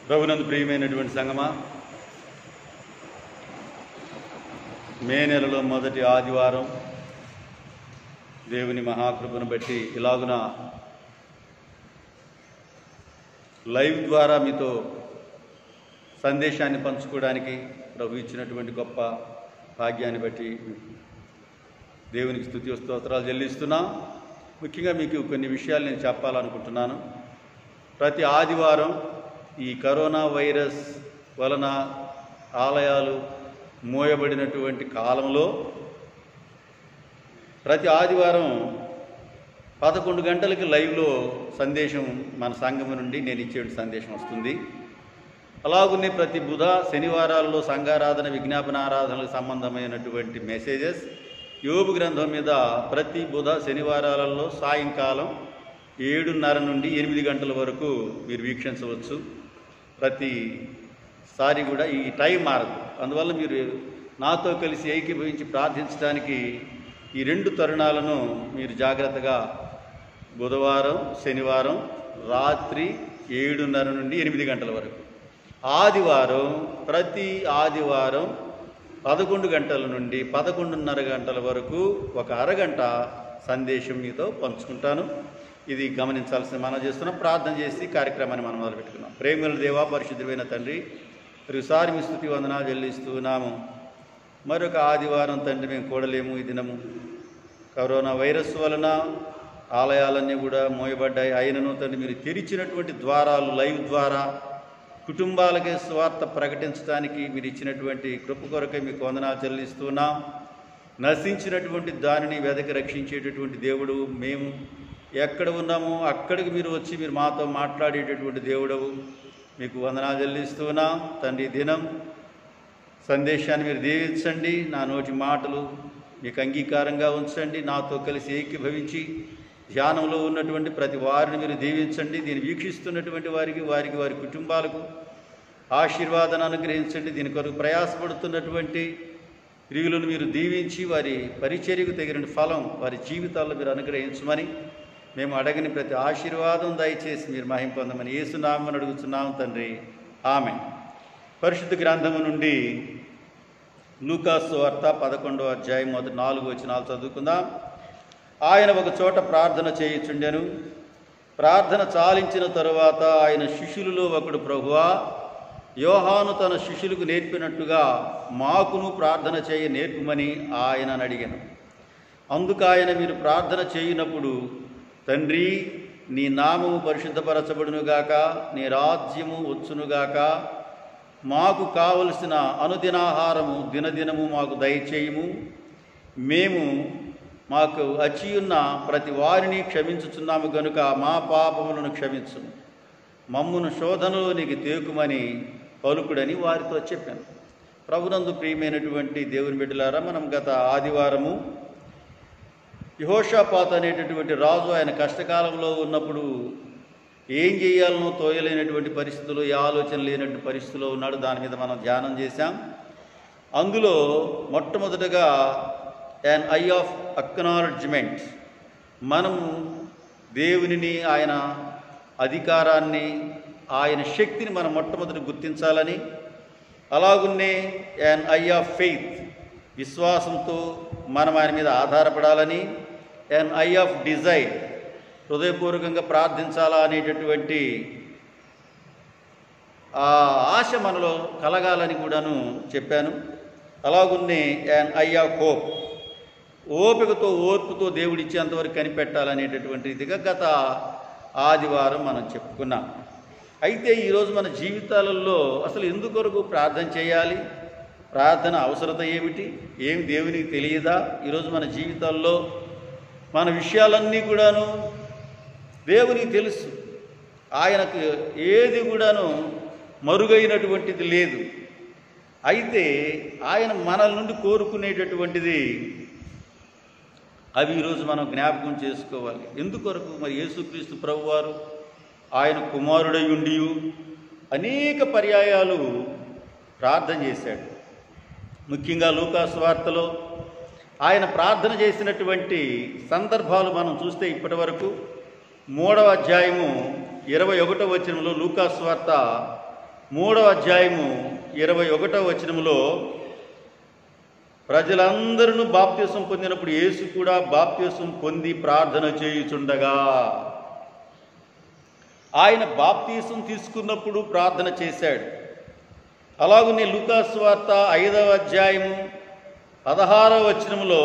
ప్రభునందు ప్రియమైనటువంటి సంగమా మే నెలలో మొదటి ఆదివారం దేవుని మహాకృపను బట్టి ఇలాగున లైవ్ ద్వారా మీతో సందేశాన్ని పంచుకోవడానికి ప్రభు ఇచ్చినటువంటి గొప్ప భాగ్యాన్ని బట్టి దేవునికి స్థుతి స్తోత్రాలు చెల్లిస్తున్నా ముఖ్యంగా మీకు కొన్ని విషయాలు నేను చెప్పాలనుకుంటున్నాను ప్రతి ఆదివారం ఈ కరోనా వైరస్ వలన ఆలయాలు మూయబడినటువంటి కాలంలో ప్రతి ఆదివారం పదకొండు గంటలకి లైవ్లో సందేశం మన సంఘం నుండి నేను ఇచ్చే సందేశం వస్తుంది అలాగునే ప్రతి బుధ శనివారాల్లో సంఘారాధన విజ్ఞాపన ఆరాధనలకు సంబంధమైనటువంటి మెసేజెస్ యోబు గ్రంథం మీద ప్రతి బుధ శనివారాలలో సాయంకాలం ఏడున్నర నుండి ఎనిమిది గంటల వరకు మీరు వీక్షించవచ్చు ప్రతిసారి కూడా ఈ టైం మారదు అందువల్ల మీరు నాతో కలిసి ఏకీభవించి ప్రార్థించడానికి ఈ రెండు తరుణాలను మీరు జాగ్రత్తగా బుధవారం శనివారం రాత్రి ఏడున్నర నుండి ఎనిమిది గంటల వరకు ఆదివారం ప్రతి ఆదివారం పదకొండు గంటల నుండి పదకొండున్నర గంటల వరకు ఒక అరగంట సందేశం మీతో పంచుకుంటాను ఇది గమనించాల్సిన మనం చేస్తున్నాం ప్రార్థన చేసి కార్యక్రమాన్ని మనం మొదలుపెట్టుకున్నాం ప్రేమల దేవా పరిశుద్ధమైన తండ్రి మరోసారి మీ స్థుతి వందనాలు చెల్లిస్తున్నాము మరొక ఆదివారం తండ్రి మేము కూడలేము ఈ దినము కరోనా వైరస్ వలన ఆలయాలన్నీ కూడా మోయబడ్డాయి అయినను తండ్రి మీరు తెరిచినటువంటి ద్వారాలు లైవ్ ద్వారా కుటుంబాలకే స్వార్థ ప్రకటించడానికి మీరు ఇచ్చినటువంటి కృప కొరకై మీకు వందనాలు చెల్లిస్తున్నాం నశించినటువంటి దానిని వెదకి రక్షించేటటువంటి దేవుడు మేము ఎక్కడ ఉన్నామో అక్కడికి మీరు వచ్చి మీరు మాతో మాట్లాడేటటువంటి దేవుడవు మీకు వందనాలు చెల్లిస్తున్నాం తండ్రి ఈ దినం సందేశాన్ని మీరు దీవించండి నా నోటి మాటలు మీకు అంగీకారంగా ఉంచండి నాతో కలిసి ఏకీభవించి ధ్యానంలో ఉన్నటువంటి ప్రతి వారిని మీరు దీవించండి దీన్ని వీక్షిస్తున్నటువంటి వారికి వారికి వారి కుటుంబాలకు ఆశీర్వాదాన్ని అనుగ్రహించండి దీని కొరకు ప్రయాసపడుతున్నటువంటి ప్రియులను మీరు దీవించి వారి పరిచర్యకు తగిన ఫలం వారి జీవితాల్లో మీరు అనుగ్రహించమని మేము అడగని ప్రతి ఆశీర్వాదం దయచేసి మీరు మహిం పొందమని ఏసునామని అడుగుతున్నాం తండ్రి ఆమె పరిశుద్ధ గ్రంథము నుండి లూకాసు వార్త పదకొండో అధ్యాయం మొదటి నాలుగు వచనాలు చదువుకుందాం ఆయన ఒక చోట ప్రార్థన చేయుచుండెను ప్రార్థన చాలించిన తరువాత ఆయన శిష్యులలో ఒకడు ప్రభువా యోహాను తన శిష్యులకు నేర్పినట్టుగా మాకును ప్రార్థన చేయ నేర్పుమని ఆయన అడిగాను అందుకు ఆయన మీరు ప్రార్థన చేయునప్పుడు తండ్రి నీ నామము పరిశుద్ధపరచబడునుగాక నీ రాజ్యము వచ్చునుగాక మాకు కావలసిన అనుదినాహారము దినదినము మాకు దయచేయము మేము మాకు అచియున్న ప్రతి వారిని క్షమించుచున్నాము గనుక మా పాపములను క్షమించుము మమ్మును శోధనలోనికి తేకుమని పలుకుడని వారితో చెప్పాను ప్రభునందు ప్రియమైనటువంటి దేవుని బిడ్డలారా మనం గత ఆదివారము యహోషాపాత్ అనేటటువంటి రాజు ఆయన కష్టకాలంలో ఉన్నప్పుడు ఏం చేయాలనో తోయలేనటువంటి పరిస్థితుల్లో ఏ ఆలోచన లేనటువంటి పరిస్థితిలో ఉన్నాడు దాని మీద మనం ధ్యానం చేశాం అందులో మొట్టమొదటగా యాన్ ఐ ఆఫ్ అక్నాలడ్జ్మెంట్ మనము దేవునిని ఆయన అధికారాన్ని ఆయన శక్తిని మనం మొట్టమొదటి గుర్తించాలని అలాగున్నే యాన్ ఐ ఆఫ్ ఫెయిత్ విశ్వాసంతో మనం ఆయన మీద ఆధారపడాలని యాన్ ఐ ఆఫ్ డిజైర్ హృదయపూర్వకంగా ప్రార్థించాలా అనేటటువంటి ఆ ఆశ మనలో కలగాలని కూడాను చెప్పాను అలాగున్నే యాన్ ఐ ఆఫ్ హోప్ ఓపికతో ఓర్పుతో దేవుడు ఇచ్చేంతవరకు కనిపెట్టాలనేటటువంటి ఇదిగా గత ఆదివారం మనం చెప్పుకున్నాం అయితే ఈరోజు మన జీవితాలలో అసలు ఎందుకొరకు ప్రార్థన చేయాలి ప్రార్థన అవసరత ఏమిటి ఏం దేవునికి తెలియదా ఈరోజు మన జీవితాల్లో మన విషయాలన్నీ కూడాను దేవునికి తెలుసు ఆయనకు ఏది కూడాను మరుగైనటువంటిది లేదు అయితే ఆయన మనల నుండి కోరుకునేటటువంటిది అవి ఈరోజు మనం జ్ఞాపకం చేసుకోవాలి ఎందుకొరకు మరి యేసుక్రీస్తు ప్రభువారు ఆయన కుమారుడై ఉండి అనేక పర్యాయాలు ప్రార్థన చేశాడు ముఖ్యంగా లూకాసు వార్తలో ఆయన ప్రార్థన చేసినటువంటి సందర్భాలు మనం చూస్తే ఇప్పటి వరకు మూడవ అధ్యాయము ఇరవై ఒకటో వచనంలో లూకాసు వార్త మూడవ అధ్యాయము ఇరవై ఒకటవ వచనములో ప్రజలందరూ బాప్త్యసం పొందినప్పుడు యేసు కూడా బాప్త్యసం పొంది ప్రార్థన చేయుచుండగా ఆయన బాప్తీసం తీసుకున్నప్పుడు ప్రార్థన చేశాడు అలాగనే లూకాస్ వార్త ఐదవ అధ్యాయము పదహారవ వచనములో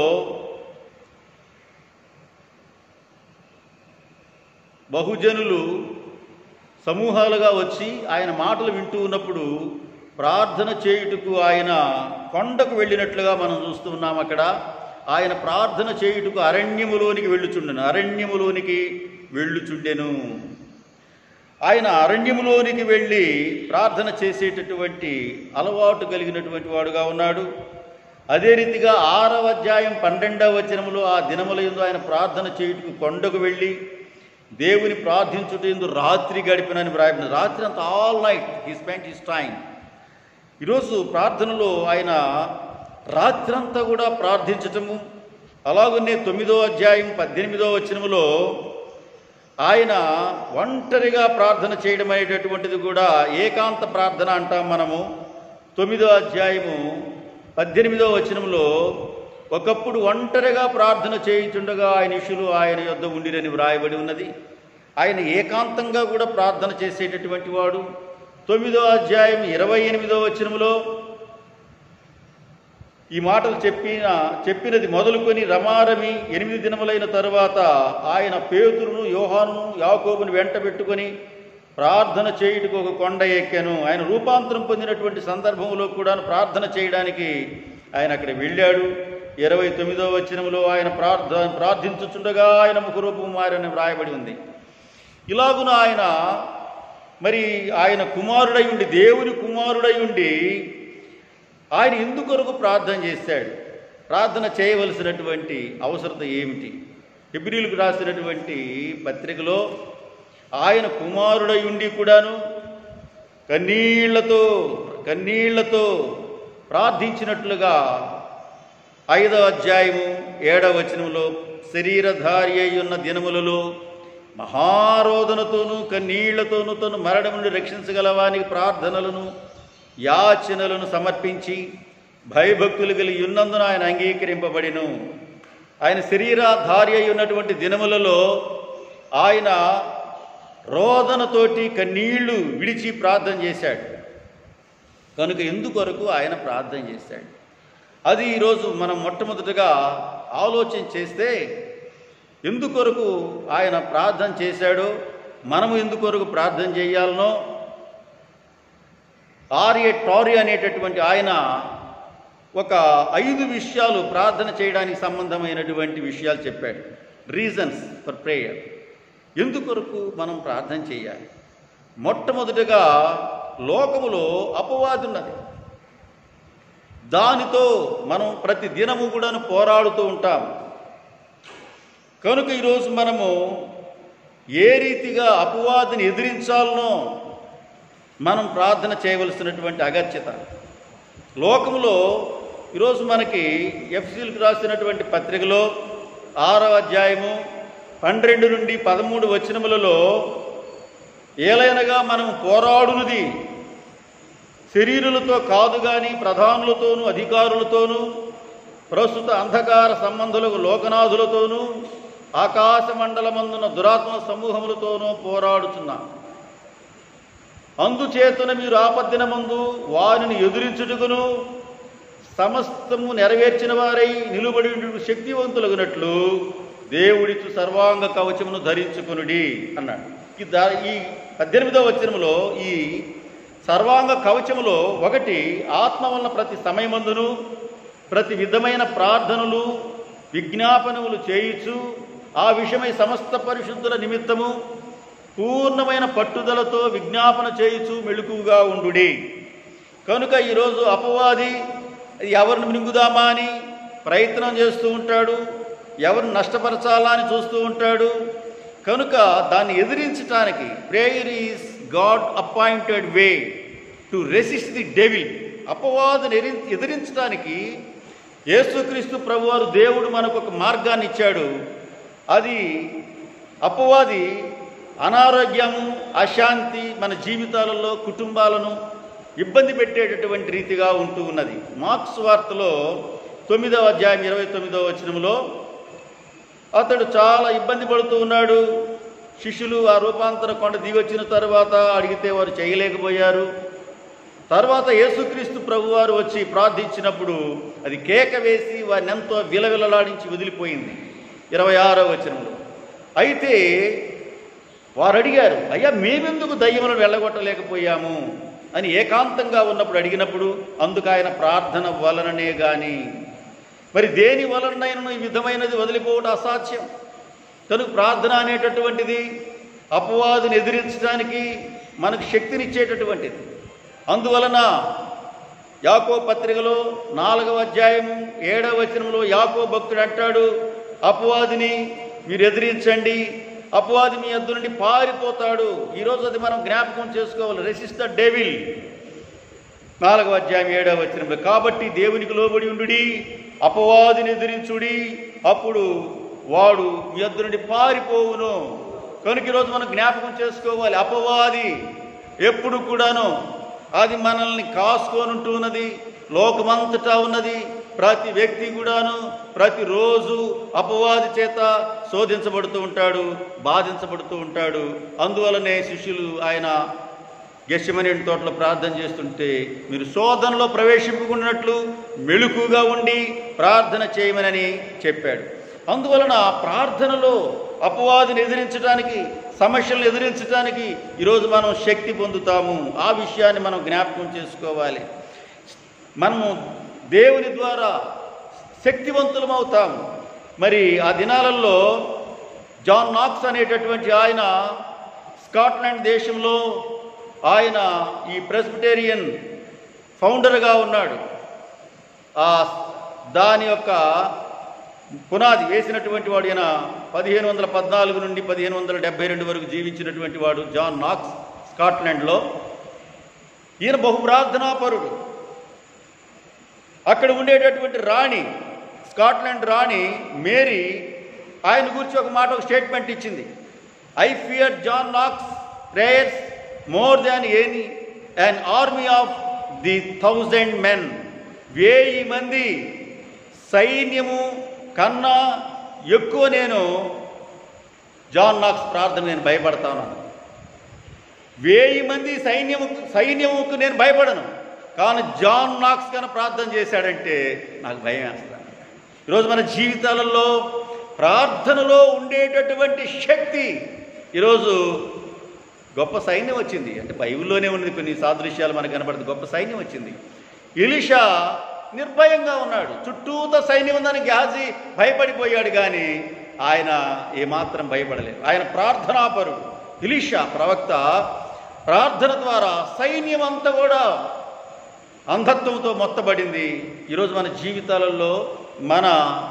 బహుజనులు సమూహాలుగా వచ్చి ఆయన మాటలు వింటూ ఉన్నప్పుడు ప్రార్థన చేయుటకు ఆయన కొండకు వెళ్ళినట్లుగా మనం చూస్తూ ఉన్నాం అక్కడ ఆయన ప్రార్థన చేయుటకు అరణ్యములోనికి వెళ్ళుచుండెను అరణ్యములోనికి వెళ్ళుచుండెను ఆయన అరణ్యములోనికి వెళ్ళి ప్రార్థన చేసేటటువంటి అలవాటు కలిగినటువంటి వాడుగా ఉన్నాడు అదే రీతిగా ఆరవ అధ్యాయం పన్నెండవ వచనములో ఆ దినముల యందు ఆయన ప్రార్థన చేయుటకు కొండకు వెళ్ళి దేవుని ప్రార్థించుట ఎందు రాత్రి గడిపినని వ్రాయబడిన రాత్రి అంతా all night he spend his time ఈరోజు ప్రార్థనలో ఆయన రాత్రంతా కూడా ప్రార్థించటము అలాగనే తొమ్మిదో అధ్యాయం పద్దెనిమిదో వచనములో ఆయన ఒంటరిగా ప్రార్థన చేయడం అనేటటువంటిది కూడా ఏకాంత ప్రార్థన అంటాం మనము తొమ్మిదో అధ్యాయము పద్దెనిమిదో వచనంలో ఒకప్పుడు ఒంటరిగా ప్రార్థన చేయుచుండగా ఆయన ఇషులు ఆయన యొద్ద ఉండిరని వ్రాయబడి ఉన్నది ఆయన ఏకాంతంగా కూడా ప్రార్థన చేసేటటువంటి వాడు తొమ్మిదో అధ్యాయం ఇరవై ఎనిమిదో వచనములో ఈ మాటలు చెప్పిన చెప్పినది మొదలుకొని రమారమి ఎనిమిది దినములైన తరువాత ఆయన పేతురును యోహానును యాకోబుని వెంట పెట్టుకొని ప్రార్థన చేయుటకు ఒక కొండ ఎక్కాను ఆయన రూపాంతరం పొందినటువంటి సందర్భంలో కూడా ప్రార్థన చేయడానికి ఆయన అక్కడ వెళ్ళాడు ఇరవై తొమ్మిదో వచనములో ఆయన ప్రార్థ ప్రార్థించుచుండగా ఆయన ముఖరూపం మారని వ్రాయబడి ఉంది ఇలాగున ఆయన మరి ఆయన కుమారుడై ఉండి దేవుని కుమారుడై ఉండి ఆయన ఎందుకొరకు ప్రార్థన చేశాడు ప్రార్థన చేయవలసినటువంటి అవసరత ఏమిటి హిబ్రిలకు రాసినటువంటి పత్రికలో ఆయన కుమారుడై ఉండి కూడాను కన్నీళ్లతో కన్నీళ్లతో ప్రార్థించినట్లుగా ఐదవ అధ్యాయము ఏడవ వచనంలో శరీరధారి అయి ఉన్న దినములలో మహారోదనతోనూ కన్నీళ్లతోనూ తను మరణం నుండి రక్షించగలవానికి ప్రార్థనలను యాచనలను సమర్పించి భయభక్తులు కలిగి ఉన్నందున ఆయన అంగీకరింపబడిను ఆయన శరీరాధారి అయి ఉన్నటువంటి దినములలో ఆయన రోదనతోటి కన్నీళ్లు విడిచి ప్రార్థన చేశాడు కనుక ఎందుకొరకు ఆయన ప్రార్థన చేశాడు అది ఈరోజు మనం మొట్టమొదటిగా ఆలోచన చేస్తే ఎందుకొరకు ఆయన ప్రార్థన చేశాడో మనము ఎందుకొరకు ప్రార్థన చేయాలనో ఆర్య టారి అనేటటువంటి ఆయన ఒక ఐదు విషయాలు ప్రార్థన చేయడానికి సంబంధమైనటువంటి విషయాలు చెప్పాడు రీజన్స్ ఫర్ ప్రేయర్ ఎందుకొరకు మనం ప్రార్థన చేయాలి మొట్టమొదటిగా లోకములో అపవాది ఉన్నది దానితో మనం ప్రతి దినము కూడాను పోరాడుతూ ఉంటాం కనుక ఈరోజు మనము ఏ రీతిగా అపవాదిని ఎదిరించాలనో మనం ప్రార్థన చేయవలసినటువంటి అగత్యత లోకములో ఈరోజు మనకి ఎఫ్సీలకు రాసినటువంటి పత్రికలో ఆరవ అధ్యాయము పన్నెండు నుండి పదమూడు వచనములలో ఏలైనగా మనం పోరాడునది శరీరులతో కాదు గాని ప్రధానులతోనూ అధికారులతోనూ ప్రస్తుత అంధకార సంబంధులకు లోకనాథులతోనూ ఆకాశ మండలమందున దురాత్మ సమూహములతోనూ పోరాడుచున్నాం అందుచేతన మీరు ఆపద్దినమందు వారిని ఎదురించుటకును సమస్తము నెరవేర్చిన వారై నిలుబడి ఉండు శక్తివంతులగునట్లు దేవుడిచ్చు సర్వాంగ కవచమును ధరించుకునుడి అన్నాడు ఈ దా ఈ పద్దెనిమిదవ వచనములో ఈ సర్వాంగ కవచములో ఒకటి ఆత్మ వలన ప్రతి సమయమందును ప్రతి విధమైన ప్రార్థనలు విజ్ఞాపనములు చేయుచు ఆ విషయమై సమస్త పరిశుద్ధుల నిమిత్తము పూర్ణమైన పట్టుదలతో విజ్ఞాపన చేయుచు మెళుకుగా ఉండుడి కనుక ఈరోజు అపవాది ఎవరిని మింగుదామా అని ప్రయత్నం చేస్తూ ఉంటాడు ఎవరిని నష్టపరచాలా అని చూస్తూ ఉంటాడు కనుక దాన్ని ఎదిరించటానికి prayer is God appointed way to resist the devil అపవాదుని ఎరి ఎదిరించడానికి యేసుక్రీస్తు ప్రభువారు దేవుడు మనకు ఒక మార్గాన్ని ఇచ్చాడు అది అపవాది అనారోగ్యము అశాంతి మన జీవితాలలో కుటుంబాలను ఇబ్బంది పెట్టేటటువంటి రీతిగా ఉంటూ ఉన్నది మార్క్స్ వార్తలో తొమ్మిదవ అధ్యాయం ఇరవై తొమ్మిదవ వచనంలో అతడు చాలా ఇబ్బంది పడుతూ ఉన్నాడు శిష్యులు ఆ రూపాంతర కొండ దిగొచ్చిన తర్వాత అడిగితే వారు చేయలేకపోయారు తర్వాత యేసుక్రీస్తు ప్రభువారు వచ్చి ప్రార్థించినప్పుడు అది కేక వేసి వారిని ఎంతో విలవిలలాడించి వదిలిపోయింది ఇరవై ఆరో వచనంలో అయితే వారు అడిగారు అయ్యా మేమెందుకు దయ్యములను వెళ్ళగొట్టలేకపోయాము అని ఏకాంతంగా ఉన్నప్పుడు అడిగినప్పుడు అందుకు ఆయన ప్రార్థన వలననే గాని మరి దేని వలనైనా ఈ విధమైనది వదిలిపోవడం అసాధ్యం కనుక ప్రార్థన అనేటటువంటిది అపవాదుని ఎదిరించడానికి మనకు శక్తినిచ్చేటటువంటిది అందువలన యాకో పత్రికలో నాలుగవ అధ్యాయము ఏడవ వచనంలో యాకో భక్తుడు అంటాడు అపవాదిని మీరు ఎదిరించండి అపవాది మీ ఎద్దు నుండి పారిపోతాడు ఈరోజు అది మనం జ్ఞాపకం చేసుకోవాలి రెసిస్ట్ ద డేవిల్ నాలుగవ అధ్యాయం ఏడవ వచనంలో కాబట్టి దేవునికి లోబడి ఉండుడి అపవాదిని ఎదిరించుడి అప్పుడు వాడు మీ ఎద్దు నుండి పారిపోవును కనుక ఈరోజు మనం జ్ఞాపకం చేసుకోవాలి అపవాది ఎప్పుడు కూడాను అది మనల్ని కాసుకొని ఉన్నది లోకమంతటా ఉన్నది ప్రతి వ్యక్తి కూడాను ప్రతిరోజు అపవాది చేత శోధించబడుతూ ఉంటాడు బాధించబడుతూ ఉంటాడు అందువలనే శిష్యులు ఆయన గెస్యమని తోటలో ప్రార్థన చేస్తుంటే మీరు శోధనలో ప్రవేశింపుకున్నట్లు మెళుకుగా ఉండి ప్రార్థన చేయమనని చెప్పాడు అందువలన ప్రార్థనలో అపవాదిని ఎదిరించడానికి సమస్యలను ఎదిరించడానికి ఈరోజు మనం శక్తి పొందుతాము ఆ విషయాన్ని మనం జ్ఞాపకం చేసుకోవాలి మనము దేవుని ద్వారా శక్తివంతులం అవుతాము మరి ఆ దినాలలో జాన్ నాక్స్ అనేటటువంటి ఆయన స్కాట్లాండ్ దేశంలో ఆయన ఈ ప్రెస్బిటేరియన్ ఫౌండర్గా ఉన్నాడు ఆ దాని యొక్క పునాది వేసినటువంటి వాడు ఈయన పదిహేను వందల పద్నాలుగు నుండి పదిహేను వందల డెబ్బై రెండు వరకు జీవించినటువంటి వాడు జాన్ నాక్స్ స్కాట్లాండ్లో ఈయన బహు ప్రార్థనాపరుడు అక్కడ ఉండేటటువంటి రాణి స్కాట్లాండ్ రాణి మేరీ ఆయన గురించి ఒక మాట ఒక స్టేట్మెంట్ ఇచ్చింది I fear John Knox prayers more than any an army of the thousand men వేయి మంది సైన్యము కన్నా ఎక్కువ నేను జాన్ నాక్స్ ప్రార్థన నేను భయపడతాను వేయి మంది సైన్యము సైన్యముకు నేను భయపడను కానీ జాన్ నాక్స్ కన్నా ప్రార్థన చేశాడంటే నాకు భయం వేస్తాను ఈరోజు మన జీవితాలలో ప్రార్థనలో ఉండేటటువంటి శక్తి ఈరోజు గొప్ప సైన్యం వచ్చింది అంటే బైబిల్లోనే ఉన్నది కొన్ని సాదృశ్యాలు మనకు కనబడుతుంది గొప్ప సైన్యం వచ్చింది ఎలిషా నిర్భయంగా ఉన్నాడు చుట్టూత సైన్యం ఉందని గ్యాజీ భయపడిపోయాడు కానీ ఆయన ఏమాత్రం భయపడలేదు ఆయన ప్రార్థనాపరుడు ఎలిషా ప్రవక్త ప్రార్థన ద్వారా సైన్యం అంతా కూడా అంధత్వంతో మొత్తబడింది ఈరోజు మన జీవితాలలో మన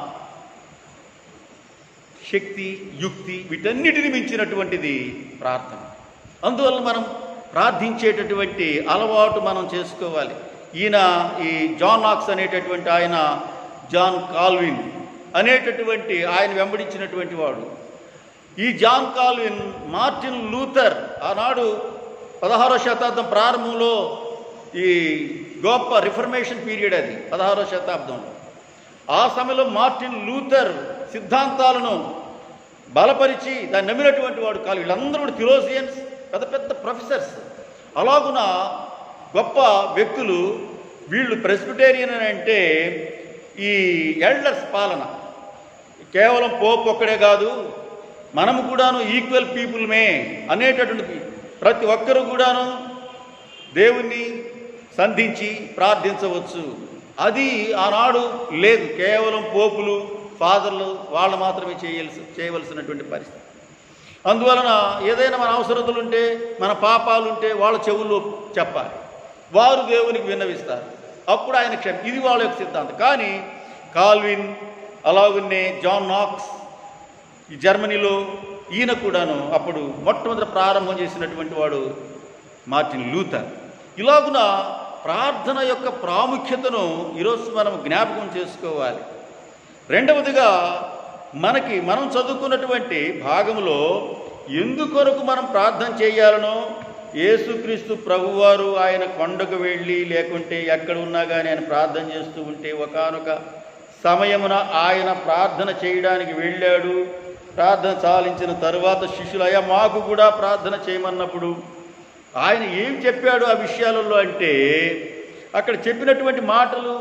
శక్తి యుక్తి వీటన్నిటిని మించినటువంటిది ప్రార్థన అందువల్ల మనం ప్రార్థించేటటువంటి అలవాటు మనం చేసుకోవాలి ఈయన ఈ జాన్ నాక్స్ అనేటటువంటి ఆయన జాన్ కాల్విన్ అనేటటువంటి ఆయన వెంబడించినటువంటి వాడు ఈ జాన్ కాల్విన్ మార్టిన్ లూథర్ ఆనాడు పదహారో శతాబ్దం ప్రారంభంలో ఈ గొప్ప రిఫర్మేషన్ పీరియడ్ అది పదహారో శతాబ్దంలో ఆ సమయంలో మార్టిన్ లూథర్ సిద్ధాంతాలను బలపరిచి దాన్ని నమ్మినటువంటి వాడు కాదు వీళ్ళందరూ కూడా థిలోజియన్స్ పెద్ద పెద్ద ప్రొఫెసర్స్ అలాగున గొప్ప వ్యక్తులు వీళ్ళు ప్రెస్బిటేరియన్ అని అంటే ఈ ఎల్డర్స్ పాలన కేవలం పోప్ ఒక్కడే కాదు మనము కూడాను ఈక్వల్ పీపుల్మే అనేటటువంటి ప్రతి ఒక్కరు కూడాను దేవుణ్ణి సంధించి ప్రార్థించవచ్చు అది ఆనాడు లేదు కేవలం పోపులు ఫాదర్లు వాళ్ళు మాత్రమే చేయవలసి చేయవలసినటువంటి పరిస్థితి అందువలన ఏదైనా మన అవసరతలు ఉంటే మన పాపాలు ఉంటే వాళ్ళ చెవుల్లో చెప్పాలి వారు దేవునికి విన్నవిస్తారు అప్పుడు ఆయన క్షమ ఇది వాళ్ళ యొక్క సిద్ధాంతం కానీ కాల్విన్ అలాగనే జాన్ నాక్స్ ఈ జర్మనీలో ఈయన కూడాను అప్పుడు మొట్టమొదటి ప్రారంభం చేసినటువంటి వాడు మార్టిన్ లూథర్ ఇలాగున ప్రార్థన యొక్క ప్రాముఖ్యతను ఈరోజు మనం జ్ఞాపకం చేసుకోవాలి రెండవదిగా మనకి మనం చదువుకున్నటువంటి భాగంలో ఎందుకొరకు మనం ప్రార్థన చేయాలనో యేసుక్రీస్తు ప్రభువారు ఆయన కొండకు వెళ్ళి లేకుంటే ఎక్కడ ఉన్నా కానీ ఆయన ప్రార్థన చేస్తూ ఉంటే ఒకానొక సమయమున ఆయన ప్రార్థన చేయడానికి వెళ్ళాడు ప్రార్థన చాలించిన తరువాత శిష్యులు అయ్యా మాకు కూడా ప్రార్థన చేయమన్నప్పుడు ఆయన ఏం చెప్పాడు ఆ విషయాలలో అంటే అక్కడ చెప్పినటువంటి మాటలు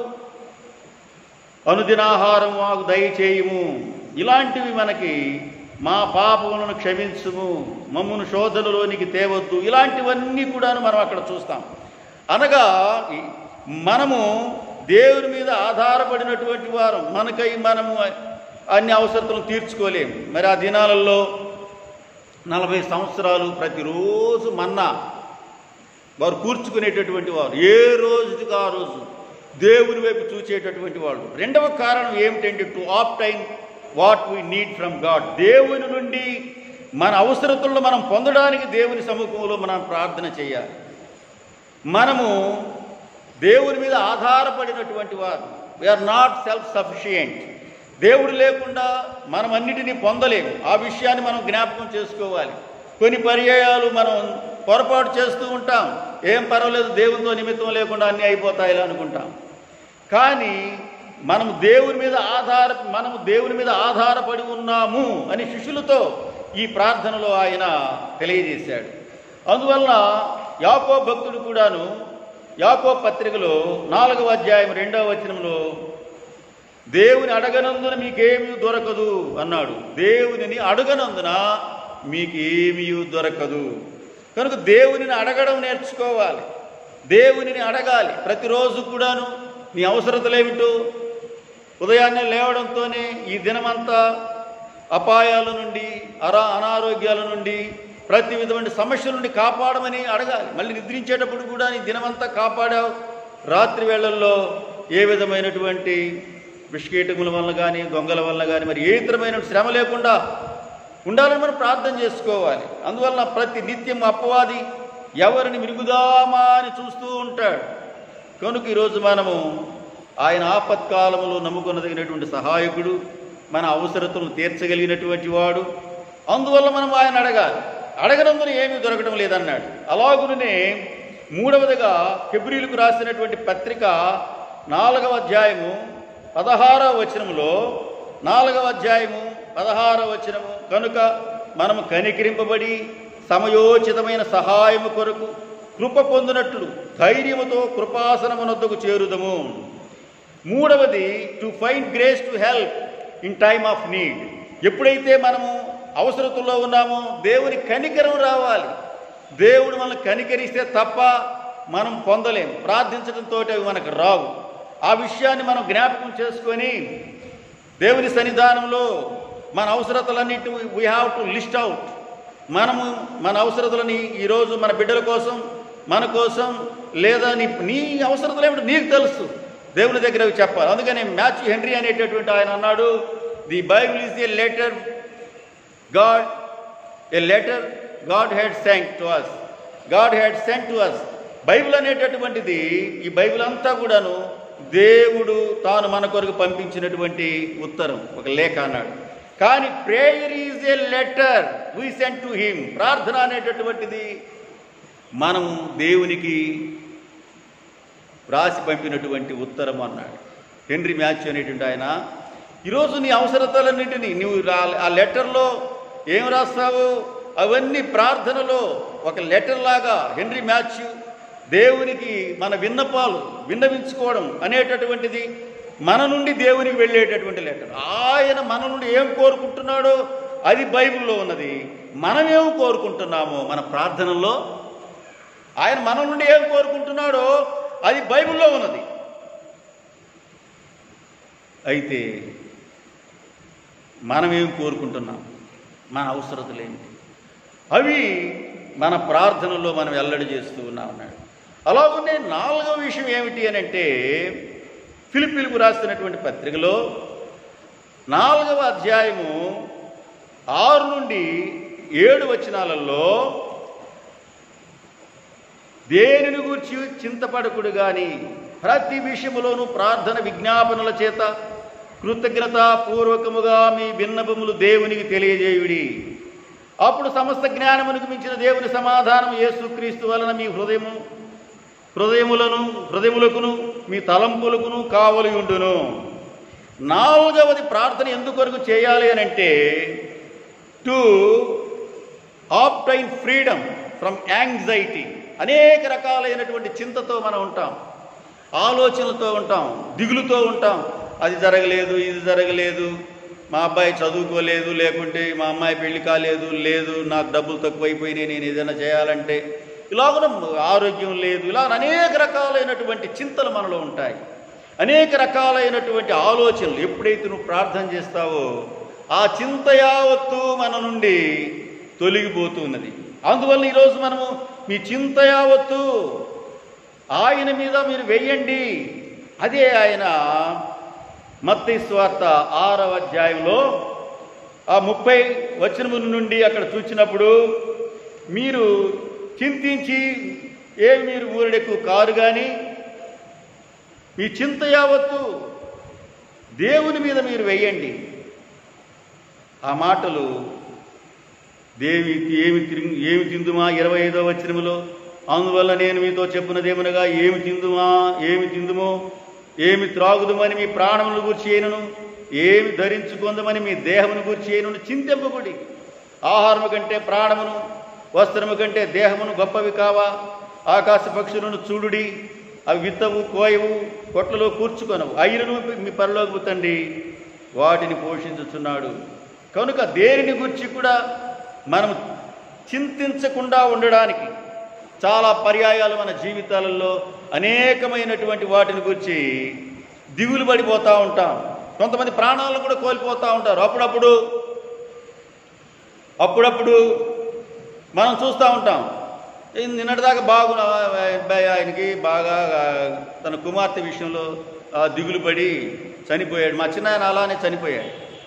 అనుదినాహారం మాకు దయచేయము ఇలాంటివి మనకి మా పాపములను క్షమించుము మమ్మను శోధనలోనికి తేవద్దు ఇలాంటివన్నీ కూడాను మనం అక్కడ చూస్తాం అనగా ఈ- మనము దేవుని మీద ఆధారపడినటువంటి వారు మనకై మనము అన్ని అవసరతలను తీర్చుకోలేము మరి ఆ దినాలలో నలభై సంవత్సరాలు ప్రతిరోజు మన్నా వారు కూర్చుకునేటటువంటి వారు ఏ రోజుకి ఆ రోజు దేవుని వైపు చూసేటటువంటి వాళ్ళు రెండవ కారణం ఏమిటంటే to obtain what we need from God దేవుని నుండి మన అవసరతలను మనం పొందడానికి దేవుని సముఖంలో మనం ప్రార్థన చేయాలి మనము దేవుని మీద ఆధారపడినటువంటి వారు వీఆర్ నాట్ సెల్ఫ్ సఫిషియంట్ దేవుడు లేకుండా మనం అన్నిటినీ పొందలేము ఆ విషయాన్ని మనం జ్ఞాపకం చేసుకోవాలి కొన్ని పర్యాయాలు మనం పొరపాటు చేస్తూ ఉంటాం ఏం పర్వాలేదు దేవునితో నిమిత్తం లేకుండా అన్నీ అయిపోతాయి అనుకుంటాం కానీ మనం దేవుని మీద ఆధార మనము దేవుని మీద ఆధారపడి ఉన్నాము అని శిష్యులతో ఈ ప్రార్థనలో ఆయన తెలియజేశాడు అందువలన యాకో భక్తుడు కూడాను యాకో పత్రికలో నాలుగవ అధ్యాయం రెండవ వచనంలో దేవుని అడగనందున మీకేమీ దొరకదు అన్నాడు దేవునిని అడగనందున మీకేమీ దొరకదు కనుక దేవునిని అడగడం నేర్చుకోవాలి దేవునిని అడగాలి ప్రతిరోజు కూడాను నీ అవసరతలేమిటో ఉదయాన్నే లేవడంతోనే ఈ దినమంతా అపాయాల నుండి అరా అనారోగ్యాల నుండి ప్రతి విధమైన సమస్యల నుండి కాపాడమని అడగాలి మళ్ళీ నిద్రించేటప్పుడు కూడా నీ దినమంతా కాపాడావు రాత్రి వేళల్లో ఏ విధమైనటువంటి విషకీటముల వల్ల కానీ దొంగల వల్ల కానీ మరి ఏ ఇతరమైన శ్రమ లేకుండా ఉండాలని మనం ప్రార్థన చేసుకోవాలి అందువలన ప్రతి నిత్యం అపవాది ఎవరిని మిరుగుదామా అని చూస్తూ ఉంటాడు కనుక ఈరోజు మనము ఆయన ఆపత్కాలములో నమ్ముకొనదగినటువంటి సహాయకుడు మన అవసరతలను తీర్చగలిగినటువంటి వాడు అందువల్ల మనం ఆయన అడగాలి అడగనందున ఏమీ దొరకడం లేదన్నాడు అలాగునే మూడవదిగా ఫిబ్రిలకు రాసినటువంటి పత్రిక నాలుగవ అధ్యాయము పదహారవ వచనములో నాలుగవ అధ్యాయము పదహారవ వచనము కనుక మనము కనికరింపబడి సమయోచితమైన సహాయము కొరకు కృప పొందినట్లు ధైర్యముతో కృపాసనమునొద్దకు చేరుదము మూడవది to find grace to help in time of need ఎప్పుడైతే మనము అవసరతలో ఉన్నామో దేవుని కనికరం రావాలి దేవుడు మనల్ని కనికరిస్తే తప్ప మనం పొందలేము ప్రార్థించడంతో అవి మనకు రావు ఆ విషయాన్ని మనం జ్ఞాపకం చేసుకొని దేవుని సన్నిధానంలో మన అవసరతలన్నిటి we have to list out మనము మన అవసరతలని ఈరోజు మన బిడ్డల కోసం మన కోసం లేదా నీ నీ అవసరతలు ఏమిటో నీకు తెలుసు దేవుని దగ్గర అవి చెప్పాలి అందుకని మ్యాచ్ హెన్రీ అనేటటువంటి ఆయన అన్నాడు the Bible is a letter God a letter God had sent to us God had sent to us Bible అనేటటువంటిది ఈ బైబిల్ అంతా కూడాను దేవుడు తాను మన కొరకు పంపించినటువంటి ఉత్తరం ఒక లేఖ అన్నాడు కానీ prayer is a letter we sent to him ప్రార్థన అనేటటువంటిది మనం దేవునికి రాసి పంపినటువంటి ఉత్తరం అన్నాడు హెన్రీ మ్యాచ్ అనేటువంటి ఆయన ఈరోజు నీ అవసరతలన్నింటినీ నువ్వు రా- ఆ లెటర్లో ఏం రాస్తావు అవన్నీ ప్రార్థనలో ఒక లెటర్ లాగా హెన్రీ మ్యాచ్ దేవునికి మన విన్నపాలు విన్నవించుకోవడం అనేటటువంటిది మన నుండి దేవునికి వెళ్ళేటటువంటి లెటర్ ఆయన మన నుండి ఏం కోరుకుంటున్నాడో అది బైబిల్లో ఉన్నది మనం ఏం కోరుకుంటున్నామో మన ప్రార్థనల్లో ఆయన మన నుండి ఏం కోరుకుంటున్నాడో అది బైబిల్లో ఉన్నది అయితే మనం ఏం కోరుకుంటున్నాం మన అవసరతలు ఏమిటి అవి మన ప్రార్థనలో మనం వెల్లడి చేస్తూ ఉన్నాం అన్నాడు అలాగనే నాలుగవ విషయం ఏమిటి అని అంటే ఫిలిపిలకు రాస్తున్నటువంటి పత్రికలో నాలుగవ అధ్యాయము ఆరు నుండి ఏడు వచనాలలో దేనిని గూర్చి చింతపడకుడు గాని ప్రతి విషయములోనూ ప్రార్థన విజ్ఞాపనల చేత కృతజ్ఞత పూర్వకముగా మీ భిన్నపములు దేవునికి తెలియజేయుడి అప్పుడు సమస్త జ్ఞానమునికి మించిన దేవుని సమాధానం యేసుక్రీస్తు వలన మీ హృదయము హృదయములను హృదయములకును మీ తలంపులకును కావలి ఉండును నాలుగవది ప్రార్థన ఎందుకొరకు చేయాలి అని అంటే to obtain freedom from anxiety అనేక రకాలైనటువంటి చింతతో మనం ఉంటాం ఆలోచనలతో ఉంటాం దిగులుతో ఉంటాం అది జరగలేదు ఇది జరగలేదు మా అబ్బాయి చదువుకోలేదు లేకుంటే మా అమ్మాయి పెళ్లి కాలేదు లేదు నాకు డబ్బులు తక్కువైపోయినాయి నేను ఏదైనా చేయాలంటే ఇలాగ ఆరోగ్యం లేదు ఇలా అనేక రకాలైనటువంటి చింతలు మనలో ఉంటాయి అనేక రకాలైనటువంటి ఆలోచనలు ఎప్పుడైతే నువ్వు ప్రార్థన చేస్తావో ఆ చింత యావత్తు మన నుండి తొలగిపోతున్నది అందువల్ల ఈరోజు మనము మీ చింత యావత్తు ఆయన మీద మీరు వెయ్యండి అదే ఆయన మత్తయి స్వార్త ఆరవ అధ్యాయంలో ఆ ముప్పై వచనముల నుండి అక్కడ చూచినప్పుడు మీరు చింతించి ఏమి మీరు ఊరడెక్కు కారు కానీ మీ చింత యావత్తు దేవుని మీద మీరు వెయ్యండి ఆ మాటలు దేవి ఏమి తిరిగి ఏమి తిందుమా ఇరవై ఐదో వచనములో అందువల్ల నేను మీతో చెప్పినదేమనగా ఏమి తిందుమా ఏమి తిందుమో ఏమి త్రాగుదుమని మీ ప్రాణమును గురించి చేయను ఏమి ధరించుకుందామని మీ దేహమును గురించి చేయను చింతింపబడి ఆహారము కంటే ప్రాణమును వస్త్రము కంటే దేహమును గొప్పవి కావా ఆకాశ పక్షులను చూడుడి అవి విత్తవు కోయవు కొట్లలో కూర్చుకొనవు అయినను మీ పరలోకి తండ్రి వాటిని పోషించుచున్నాడు కనుక దేనిని గురించి కూడా మనం చింతించకుండా ఉండడానికి చాలా పర్యాయాలు మన జీవితాలలో అనేకమైనటువంటి వాటిని గురించి దిగులు పడిపోతూ ఉంటాం కొంతమంది ప్రాణాలను కూడా కోల్పోతూ ఉంటారు అప్పుడప్పుడు అప్పుడప్పుడు మనం చూస్తూ ఉంటాం ఈ నిన్నటిదాకా బాగున్న అబ్బాయి ఆయనకి బాగా ఆ, తన కుమార్తె విషయంలో ఆ, దిగులు పడి చనిపోయాడు మా చిన్న ఆయన అలానే చనిపోయాడు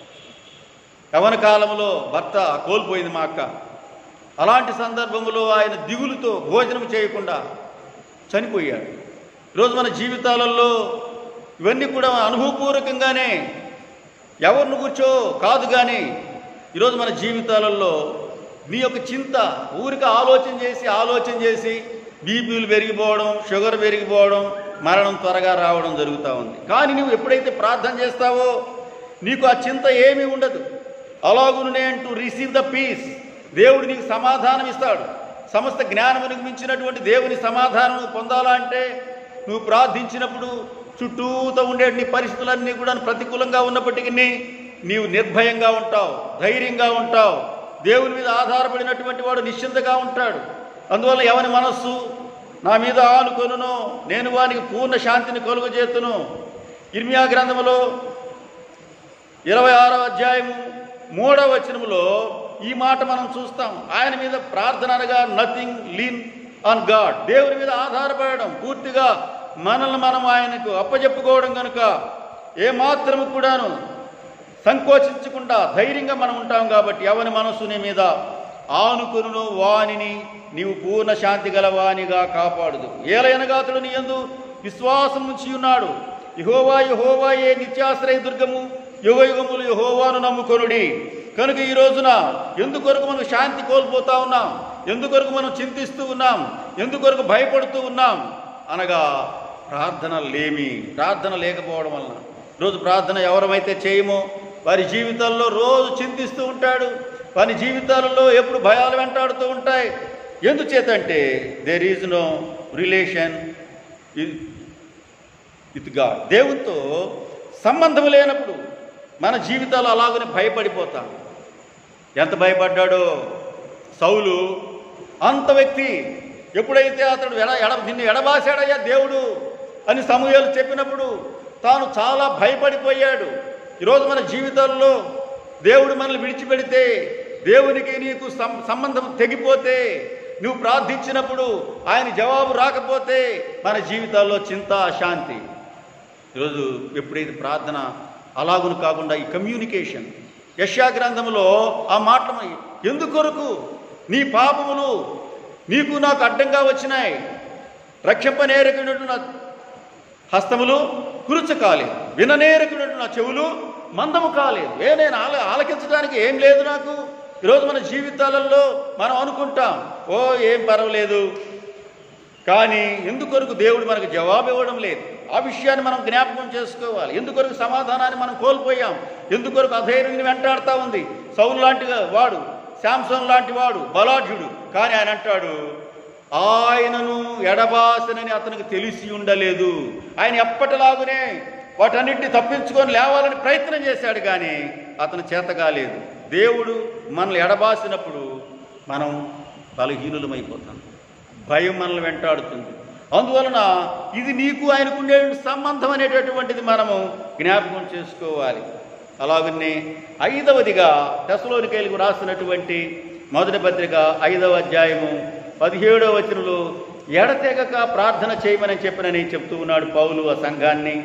యవన కాలంలో భర్త కోల్పోయింది మా అక్క అలాంటి సందర్భంలో ఆయన దిగులుతో భోజనం చేయకుండా చనిపోయాడు ఈరోజు మన జీవితాలలో ఇవన్నీ కూడా అనుభవపూర్వకంగానే ఎవరిని కూర్చో కాదు కానీ ఈరోజు మన జీవితాలలో నీ యొక్క చింత ఊరికి ఆలోచన చేసి ఆలోచన చేసి బీపీలు పెరిగిపోవడం షుగర్ పెరిగిపోవడం మరణం త్వరగా రావడం జరుగుతూ ఉంది కానీ నువ్వు ఎప్పుడైతే ప్రార్థన చేస్తావో నీకు ఆ చింత ఏమీ ఉండదు అలాగునే అంటూ రిసీవ్ ద పీస్ దేవుడు నీకు సమాధానం ఇస్తాడు సమస్త జ్ఞానమునికి మించినటువంటి దేవుని సమాధానం పొందాలా అంటే నువ్వు ప్రార్థించినప్పుడు చుట్టూతో ఉండే నీ పరిస్థితులన్నీ కూడా ప్రతికూలంగా ఉన్నప్పటికీ నీవు నిర్భయంగా ఉంటావు ధైర్యంగా ఉంటావు దేవుని మీద ఆధారపడినటువంటి వాడు నిశ్చింతగా ఉంటాడు అందువల్ల ఎవని మనస్సు నా మీద ఆనుకొనును నేను వానికి పూర్ణ శాంతిని కలుగజేతును ఇర్మియా గ్రంథములో ఇరవై ఆరో అధ్యాయము మూడవ వచనములో ఈ మాట మనం చూస్తాం ఆయన మీద ప్రార్థన అనగా నథింగ్ లీన్ ఆన్ గాడ్ దేవుని మీద ఆధారపడడం పూర్తిగా మనల్ని మనం ఆయనకు అప్పజెప్పుకోవడం కనుక ఏమాత్రము కూడాను సంకోచించకుండా ధైర్యంగా మనం ఉంటాం కాబట్టి ఎవని మనస్సు నీ మీద ఆనుకును వానిని నీవు పూర్ణ శాంతి గల వానిగా కాపాడుదు ఏలైనగా అతడు నీ యందు విశ్వాసం ఉంచి ఉన్నాడు యహోవా యహోవా ఏ నిత్యాశ్రయ దుర్గము యుగ యుగములు యహోవాను నమ్ముకొనుడి కనుక ఈ రోజున ఎందుకొరకు మనం శాంతి కోల్పోతా ఉన్నాం ఎందుకొరకు మనం చింతిస్తూ ఉన్నాం ఎందుకొరకు భయపడుతూ ఉన్నాం అనగా ప్రార్థన లేమి ప్రార్థన లేకపోవడం వలన రోజు ప్రార్థన ఎవరమైతే చేయమో వారి జీవితాల్లో రోజు చింతిస్తూ ఉంటాడు వారి జీవితాలలో ఎప్పుడు భయాలు వెంటాడుతూ ఉంటాయి ఎందుచేతంటే there is no relation with God దేవునితో సంబంధం లేనప్పుడు మన జీవితాలు అలాగనే భయపడిపోతాం ఎంత భయపడ్డాడో సౌలు అంత వ్యక్తి ఎప్పుడైతే అతడు ఎడ ఎడ నిన్ను ఎడబాసాడయ్యా దేవుడు అని సమూహాలు చెప్పినప్పుడు తాను చాలా భయపడిపోయాడు ఈరోజు మన జీవితాల్లో దేవుడు మనల్ని విడిచిపెడితే దేవునికి నీకు సం- సంబంధం తెగిపోతే నువ్వు ప్రార్థించినప్పుడు ఆయన జవాబు రాకపోతే మన జీవితాల్లో చింత అశాంతి ఈరోజు ఎప్పుడైతే ప్రార్థన అలాగును కాకుండా ఈ కమ్యూనికేషన్ యశా గ్రంథములో ఆ మాటలు ఎందుకొరకు నీ పాపములు నీకు నాకు అడ్డంగా వచ్చినాయి రక్షపనేరకుడు నా హస్తములు కురుచ కాలేదు విననేరకుడు నా చెవులు మందము కాలేదు ఏ నేను ఆల ఆలకించడానికి ఏం లేదు నాకు ఈరోజు మన జీవితాలలో మనం అనుకుంటాం ఓ ఏం పర్వాలేదు కానీ ఎందుకొరకు దేవుడు మనకు జవాబు ఇవ్వడం లేదు ఆ విషయాన్ని మనం జ్ఞాపకం చేసుకోవాలి ఎందుకొరకు సమాధానాన్ని మనం కోల్పోయాం ఎందుకొరకు అధైర్యం వెంటాడుతూ ఉంది సౌలు లాంటి వాడు శాంసన్ లాంటి వాడు బలాఢ్యుడు కానీ ఆయన అంటాడు ఆయనను ఎడబాసనని అతనికి తెలిసి ఉండలేదు ఆయన ఎప్పటిలాగునే వాటన్నిటిని తప్పించుకొని లేవాలని ప్రయత్నం చేశాడు కానీ అతను చేత కాలేదు దేవుడు మనల్ని ఎడబాసినప్పుడు మనం బలహీనులమైపోతాం భయం మనల్ని వెంటాడుతుంది అందువలన ఇది నీకు ఆయనకు ఉండే సంబంధం అనేటటువంటిది మనము జ్ఞాపకం చేసుకోవాలి అలాగనే ఐదవదిగా దశలోనికైలకు రాసినటువంటి మొదటి పత్రిక ఐదవ అధ్యాయము పదిహేడవ వచనంలో ఎడతెగక ప్రార్థన చేయమని చెప్పినని చెప్తూ ఉన్నాడు పౌలు ఆ సంఘాన్ని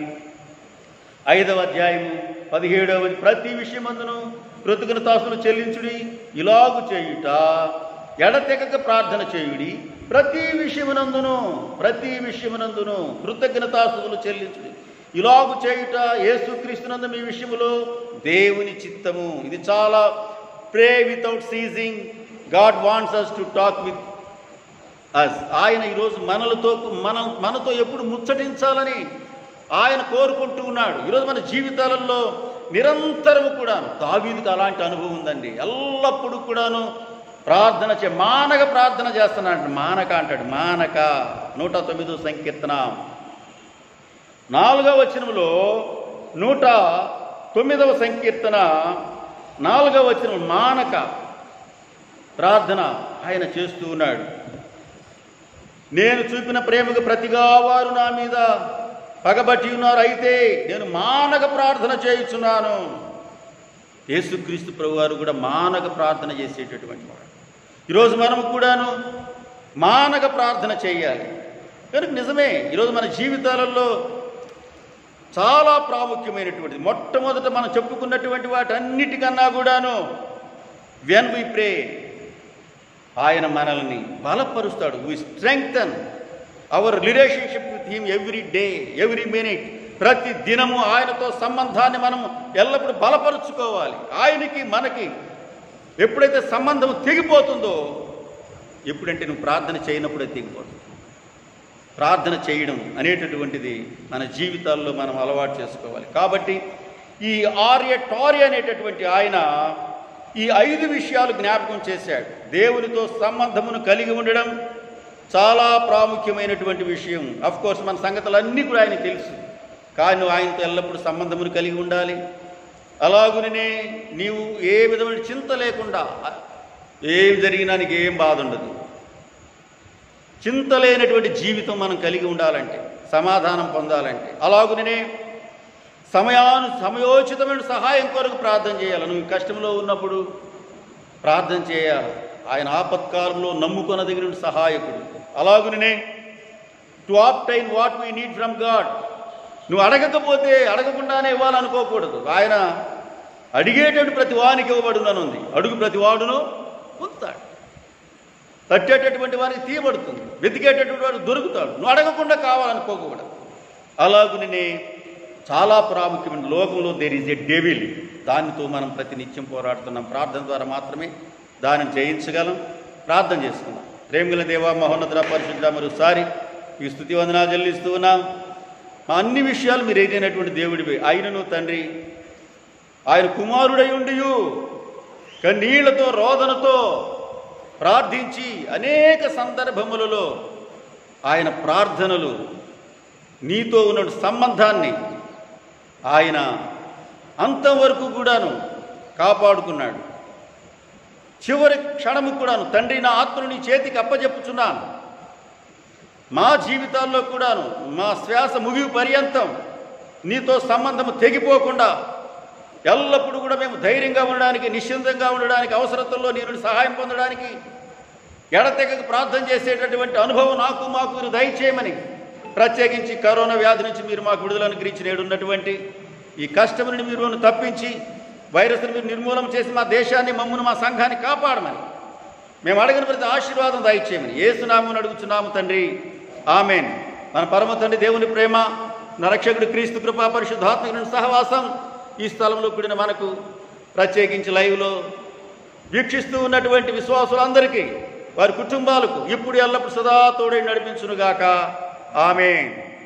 ఐదవ అధ్యాయము పదిహేడవ ప్రతి విషయమందును కృతజ్ఞతాసులు చెల్లించుడి ఇలాగు చేయుట ఎడతెగక ప్రార్థన చేయుడి ప్రతి విషయమునందును ప్రతి విషయమునందును కృతజ్ఞతాసులు చెల్లించుడి ఇలాగు చేయుట యేసుక్రీస్తునందు మీ విషయములో దేవుని చిత్తము ఇది చాలా pray without ceasing God wants us to talk with us ఆయన ఈరోజు మనలతో మన మనతో ఎప్పుడు ముచ్చటించాలని ఆయన కోరుకుంటూ ఉన్నాడు ఈరోజు మన జీవితాలలో నిరంతరము కూడాను దావీదుకు అలాంటి అనుభవం ఉందండి ఎల్లప్పుడూ కూడాను ప్రార్థన చే మానక ప్రార్థన చేస్తున్నాడు మానక అంటాడు మానక నూట తొమ్మిదో సంకీర్తన నాలుగవ వచనంలో నూట తొమ్మిదవ సంకీర్తన నాలుగవ వచనం మానక ప్రార్థన ఆయన చేస్తూ ఉన్నాడు నేను చూపిన ప్రేమకు ప్రతిగా వారు నా మీద పగబట్టి ఉన్నారు అయితే నేను మానక ప్రార్థన చేయుచున్నాను యేసుక్రీస్తు ప్రభు వారు కూడా మానక ప్రార్థన చేసేటటువంటి వాడు ఈరోజు మనము కూడాను మానక ప్రార్థన చేయాలి కనుక నిజమే ఈరోజు మన జీవితాలలో చాలా ప్రాముఖ్యమైనటువంటిది మొట్టమొదట మనం చెప్పుకున్నటువంటి వాటన్నిటికన్నా కూడాను వెన్ వి ప్రే ఆయన మనల్ని బలపరుస్తాడు we strengthen our relationship with him every day every minute ప్రతి దినము ఆయనతో సంబంధాన్ని మనం ఎల్లప్పుడూ బలపరుచుకోవాలి ఆయనకి మనకి ఎప్పుడైతే సంబంధం తెగిపోతుందో ఎప్పుడంటే నువ్వు ప్రార్థన చేయనప్పుడే తెగిపోతుంది ప్రార్థన చేయడం అనేటటువంటిది మన జీవితాల్లో మనం అలవాటు చేసుకోవాలి కాబట్టి ఈ ఆర్య టార్య అనేటటువంటి ఆయన ఈ ఐదు విషయాలు జ్ఞాపకం చేశాడు దేవునితో సంబంధమును కలిగి ఉండడం చాలా ప్రాముఖ్యమైనటువంటి విషయం అఫ్ కోర్స్ మన సంగతులన్నీ కూడా ఆయన తెలుసు కానీ నువ్వు ఆయనతో ఎల్లప్పుడూ సంబంధమును కలిగి ఉండాలి అలాగునే నీవు ఏ విధమైన చింత లేకుండా ఏం జరిగినా నీకు ఏం బాధ ఉండదు చింత లేనటువంటి జీవితం మనం కలిగి ఉండాలంటే సమాధానం పొందాలంటే అలాగునే సమయాను సమయోచితమైన సహాయం కొరకు ప్రార్థన చేయాలి నువ్వు కష్టంలో ఉన్నప్పుడు ప్రార్థన చేయాలి ఆయన ఆపత్కాలంలో నమ్ముకొనదగిన సహాయకుడు అలాగునే to obtain what we need from God నువ్వు అడగకపోతే అడగకుండానే ఇవ్వాలనుకోకూడదు ఆయన అడిగేటటువంటి ప్రతి వానికి ఇవ్వబడుననుంది అడుగు ప్రతి వాడును పొందుతాడు తట్టేటటువంటి వారికి తీయబడుతుంది వెతికేటటువంటి వాడు దొరుకుతాడు నువ్వు అడగకుండా కావాలనుకోకూడదు అలాగునే చాలా ప్రాముఖ్యమైన లోకంలో దేర్ ఈజ్ ఎ డెవిల్ దానితో మనం ప్రతినిత్యం పోరాడుతున్నాం ప్రార్థన ద్వారా మాత్రమే దానిని జయించగలం ప్రార్థన చేసుకుందాం ప్రేమిల దేవ మహోన్నత పరిశుద్ధ మరోసారి ఈ స్థుతి వందనాలు చెల్లిస్తూ ఉన్నాం మా అన్ని విషయాలు మీరు ఎదిగినటువంటి దేవుడివి ఆయనను తండ్రి ఆయన కుమారుడై ఉండియు కన్నీళ్లతో రోదనతో ప్రార్థించి అనేక సందర్భములలో ఆయన ప్రార్థనలు నీతో ఉన్న సంబంధాన్ని ఆయన అంతం వరకు కూడాను కాపాడుకున్నాడు చివరి క్షణము కూడాను తండ్రి నా ఆత్మను నీ చేతికి అప్పజెప్పుచున్నాను మా జీవితాల్లో కూడాను మా శ్వాస ముగివు పర్యంతం నీతో సంబంధము తెగిపోకుండా ఎల్లప్పుడూ కూడా మేము ధైర్యంగా ఉండడానికి నిశ్చింతంగా ఉండడానికి అవసరతల్లో నేను సహాయం పొందడానికి ఎడతెగక ప్రార్థన చేసేటటువంటి అనుభవం నాకు మాకు మీరు దయచేయమని ప్రత్యేకించి కరోనా వ్యాధి నుంచి మీరు మాకు విడుదల అనుగ్రహించి నేడున్నటువంటి ఈ కష్టం నుండి మీరు నన్ను తప్పించి వైరస్ను మీరు నిర్మూలన చేసి మా దేశాన్ని మమ్మల్ని మా సంఘాన్ని కాపాడమని మేము అడిగిన ప్రతి ఆశీర్వాదం దయచేయమని ఏసునామని అడుగుచున్నాము తండ్రి ఆమెన్ మన పరమ తండ్రి దేవుని ప్రేమ నరక్షకుడు క్రీస్తు కృపా పరిశుద్ధాత్మకుని సహవాసం ఈ స్థలంలో కూడిన మనకు ప్రత్యేకించి లైవ్లో వీక్షిస్తూ ఉన్నటువంటి విశ్వాసులందరికీ వారి కుటుంబాలకు ఇప్పుడు ఎల్లప్పుడు సదా తోడై నడిపించునుగాక ఆమె